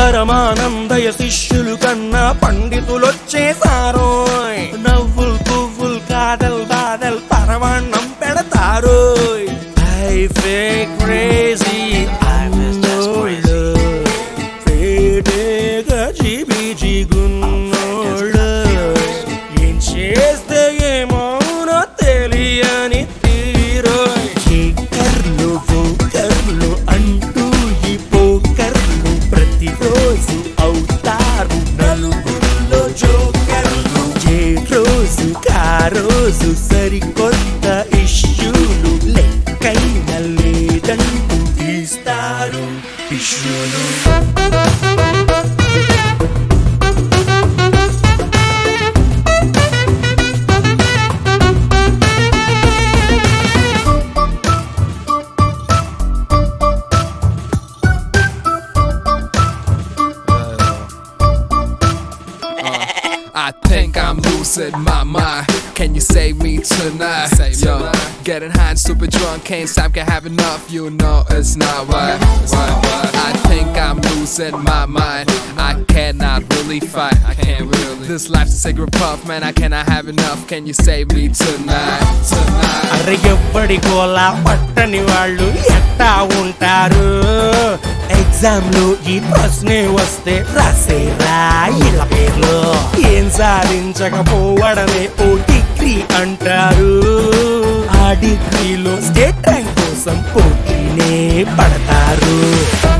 పరమానందయ శిష్యులు కన్నా పండితులొచ్చేసారు నవ్వుల్ పువ్వుల్ కాదల్ బాదల్ పరమాన్నం పెడతారు ఐ ఫే క్రేజీ ఏం చేస్తే ఏమౌనో తెలియని తీరో కర్లు కర్లు అంటూ ఈ పోకర్లు ప్రతిరోజు అవుతారు నలుగురిలో జోకర్లు ఏ రోజు కా రోజు సరికొత్త ఇష్యూలు లెక్కైన లేదంటూ తీస్తారు ఇష్యూలు I think I'm losing my mind. Can you save me tonight? Yo, getting high and super drunk, can't stop, can't have enough. You know it's not right. right. I think I'm losing my mind. I cannot really fight. I can't really. This life's a cigarette puff, man. I cannot have enough. Can you save me tonight? Tonight. అరే ఎవ్వడి గోలా పట్టని వాళ్ళు ఎట్టా ఉంటారు exam లో ఈ ప్రశ్నే వస్తే రాసేరా ఇలా పేర్లు ఏం సాధించకపోవడమే ఓ డిగ్రీ అంటారు ఆ డిగ్రీలో స్టేట్ ర్యాంక్ కోసం పోటీనే పడతారు